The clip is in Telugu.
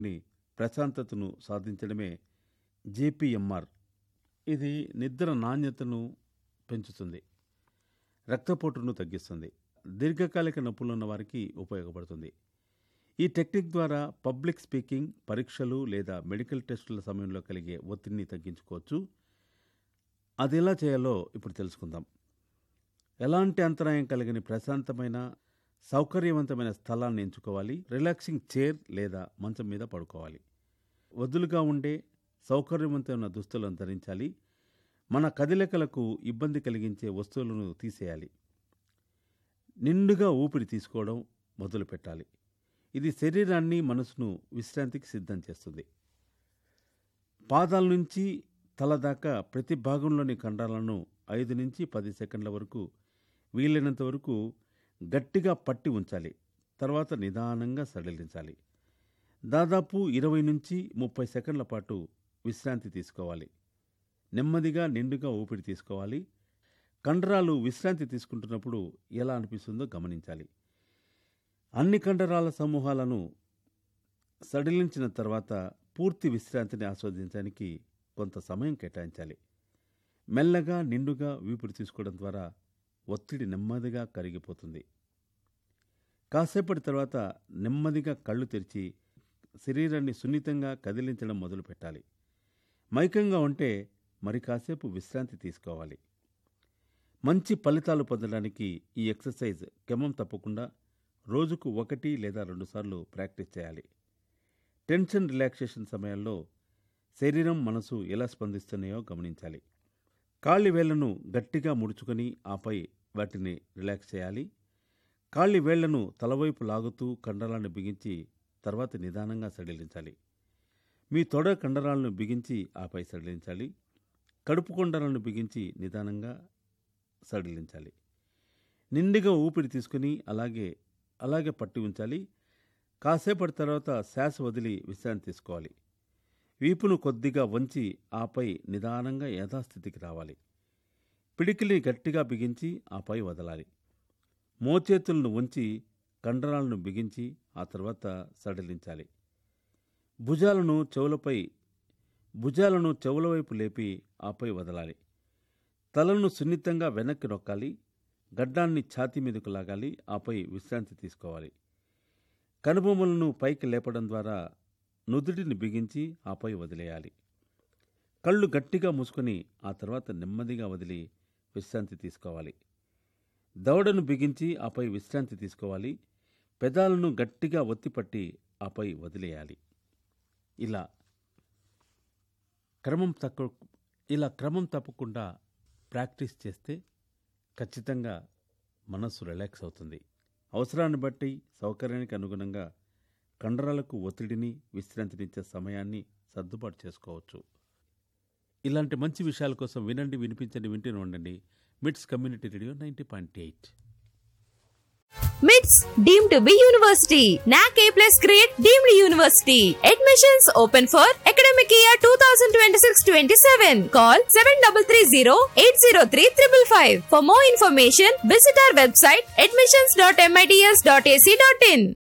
ని ప్రశాంతతను సాధించడమే జేపీఎంఆర్ ఇది నిద్ర నాణ్యతను పెంచుతుంది రక్తపోటును తగ్గిస్తుంది దీర్ఘకాలిక నొప్పులున్న వారికి ఉపయోగపడుతుంది ఈ టెక్నిక్ ద్వారా పబ్లిక్ స్పీకింగ్ పరీక్షలు లేదా మెడికల్ టెస్టుల సమయంలో కలిగే ఒత్తిడిని తగ్గించుకోవచ్చు అది ఎలా చేయాలో ఇప్పుడు తెలుసుకుందాం ఎలాంటి అంతరాయం కలిగని ప్రశాంతమైన సౌకర్యవంతమైన స్థలాన్ని ఎంచుకోవాలి రిలాక్సింగ్ చైర్ లేదా మంచం మీద పడుకోవాలి వదులుగా ఉండే సౌకర్యవంతమైన దుస్తులను ధరించాలి మన కదలికలకు ఇబ్బంది కలిగించే వస్తువులను తీసేయాలి నిండుగా ఊపిరి తీసుకోవడం మొదలు పెట్టాలి ఇది శరీరాన్ని మనసును విశ్రాంతికి సిద్ధం చేస్తుంది పాదాల నుంచి తల దాకా ప్రతి భాగంలోని కండరాలను ఐదు నుంచి పది సెకండ్ల వరకు వీలైనంత వరకు గట్టిగా పట్టి ఉంచాలి తర్వాత నిదానంగా సడలించాలి దాదాపు ఇరవై నుంచి ముప్పై సెకండ్ల పాటు విశ్రాంతి తీసుకోవాలి నెమ్మదిగా నిండుగా ఊపిరి తీసుకోవాలి కండరాలు విశ్రాంతి తీసుకుంటున్నప్పుడు ఎలా అనిపిస్తుందో గమనించాలి అన్ని కండరాల సమూహాలను సడిలించిన తర్వాత పూర్తి విశ్రాంతిని ఆస్వాదించడానికి కొంత సమయం కేటాయించాలి మెల్లగా నిండుగా ఊపిరి తీసుకోవడం ద్వారా ఒత్తిడి నెమ్మదిగా కరిగిపోతుంది కాసేపటి తర్వాత నెమ్మదిగా కళ్ళు తెరిచి శరీరాన్ని సున్నితంగా కదిలించడం మొదలు పెట్టాలి మైకంగా ఉంటే మరి కాసేపు విశ్రాంతి తీసుకోవాలి మంచి ఫలితాలు పొందడానికి ఈ ఎక్సర్సైజ్ క్రమం తప్పకుండా రోజుకు ఒకటి లేదా రెండుసార్లు ప్రాక్టీస్ చేయాలి టెన్షన్ రిలాక్సేషన్ సమయాల్లో శరీరం మనసు ఎలా స్పందిస్తున్నాయో గమనించాలి కాళ్ళి వేళ్లను గట్టిగా ముడుచుకొని ఆపై వాటిని రిలాక్స్ చేయాలి కాళ్ళి వేళ్లను తలవైపు లాగుతూ కండరాలను బిగించి తర్వాత నిదానంగా సడిలించాలి మీ తొడ కండరాలను బిగించి ఆపై సడిలించాలి కడుపు కొండలను బిగించి నిదానంగా సడిలించాలి నిండుగా ఊపిరి తీసుకుని అలాగే అలాగే పట్టి ఉంచాలి కాసేపటి తర్వాత శ్వాస వదిలి విశ్రాంతి తీసుకోవాలి వీపును కొద్దిగా వంచి ఆపై నిదానంగా యథాస్థితికి రావాలి పిడికిలి గట్టిగా బిగించి ఆపై వదలాలి మోచేతులను ఉంచి కండరాలను బిగించి ఆ తర్వాత సడలించాలి భుజాలను చెవులపై భుజాలను చెవుల వైపు లేపి ఆపై వదలాలి తలను సున్నితంగా వెనక్కి నొక్కాలి గడ్డాన్ని ఛాతీ మీదకు లాగాలి ఆపై విశ్రాంతి తీసుకోవాలి కనుబొమ్మలను పైకి లేపడం ద్వారా నుదుటిని బిగించి ఆపై వదిలేయాలి కళ్ళు గట్టిగా మూసుకొని ఆ తర్వాత నెమ్మదిగా వదిలి విశ్రాంతి తీసుకోవాలి దవడను బిగించి ఆపై విశ్రాంతి తీసుకోవాలి పెదాలను గట్టిగా ఒత్తిపట్టి ఆపై వదిలేయాలి ఇలా క్రమం తక్కువ ఇలా క్రమం తప్పకుండా ప్రాక్టీస్ చేస్తే ఖచ్చితంగా మనస్సు రిలాక్స్ అవుతుంది అవసరాన్ని బట్టి సౌకర్యానికి అనుగుణంగా కండరాలకు ఒత్తిడిని విశ్రాంతినిచ్చే సమయాన్ని సర్దుబాటు చేసుకోవచ్చు ఇలాంటి మంచి విషయాల కోసం వినండి వినిపించండి వింటూనే ఉండండి MITS community radio ninety point eight MITS deemed to be university. NAC A plus grade deemed university. Admissions open for academic year 2026-27. Call 7330-803-555. For more information, visit our website admissions.mits.ac.in.